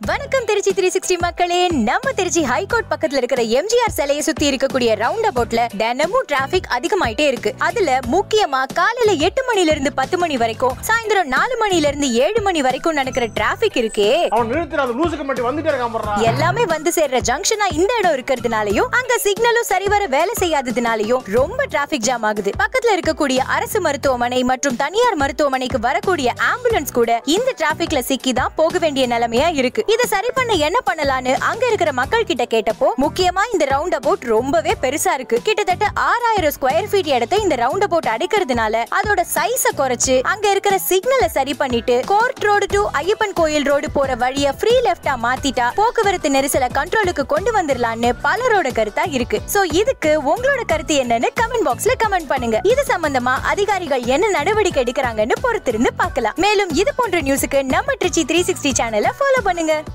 வணக்கம் Trichy three sixty மக்களே நம்ம திருச்சி ஹைகோர்ட் பக்கத்துல இருக்கிற எம்ஜிஆர் சிலையை சுத்தி இருக்கக்கூடிய ரவுண்ட் அபவுட்ல தினமும் டிராபிக் அதிகமாயிட்டே இருக்கு அதுல முக்கியமா காலையில எட்டு மணில இருந்து பத்து மணி வரைக்கும் சாயந்தரம் நாலு மணில இருந்து ஏழு மணி வரைக்கும் நடக்கிற டிராபிக் இருக்கே அவன் நிறுத்துற அந்த லூசுக்கு மட்டும் வந்துட்டே இருக்கான் போடுறா எல்லாமே வந்து சேர்ற ஜங்ஷனா இந்த இடம் இருக்கிறதுனாலயும் அங்க சிக்னலும் சரிவர வேலை செய்யாததுனாலயும் ரொம்ப டிராபிக் ஜாம் ஆகுது பக்கத்துல இருக்கக்கூடிய அரசு மருத்துவமனை மற்றும் தனியார் மருத்துவமனைக்கு வரக்கூடிய ஆம்புலன்ஸ் கூட இந்த டிராபிக்ல சிக்கி தான் போக வேண்டிய நிலைமையா இருக்கு இத சரி பண்ண என்ன பண்ணலாம்னு அங்க இருக்கிற மக்கள் கிட்ட கேட்டப்போ முக்கியமா இந்த ரவுண்ட் அபவுட் ரொம்பவே பெருசா இருக்கு கிட்டத்தட்ட ஆறாயிரம் ஸ்கொயர் ஃபீட் இடத்தை இந்த ரவுண்ட் அபவுட் அடிக்கிறதுனால அதோட சைஸ குறைச்சு அங்க இருக்கிற சிக்னலை சரி பண்ணிட்டு கோர்ட் ரோடு டு ஐயப்பன் கோயில் ரோடு போற வழிய ஃப்ரீ லெஃப்டா மாத்திட்டா போக்குவரத்து நெரிசலை கண்ட்ரோலுக்கு கொண்டு வந்துடலாம்னு பலரோட கருத்தா இருக்கு சோ இதுக்கு உங்களோட கருத்து என்னன்னு கமெண்ட் பாக்ஸ்ல கமெண்ட் பண்ணுங்க இது சம்பந்தமா அதிகாரிகள் என்ன நடவடிக்கை எடுக்கிறாங்கன்னு பொறுத்திருந்து பார்க்கலாம் மேலும் இது போன்ற நியூஸுக்கு நம்ம ட்ரிச்சி த்ரீ சிக்ஸ்டி சேனலை ஃபாலோ பண்ணுங்க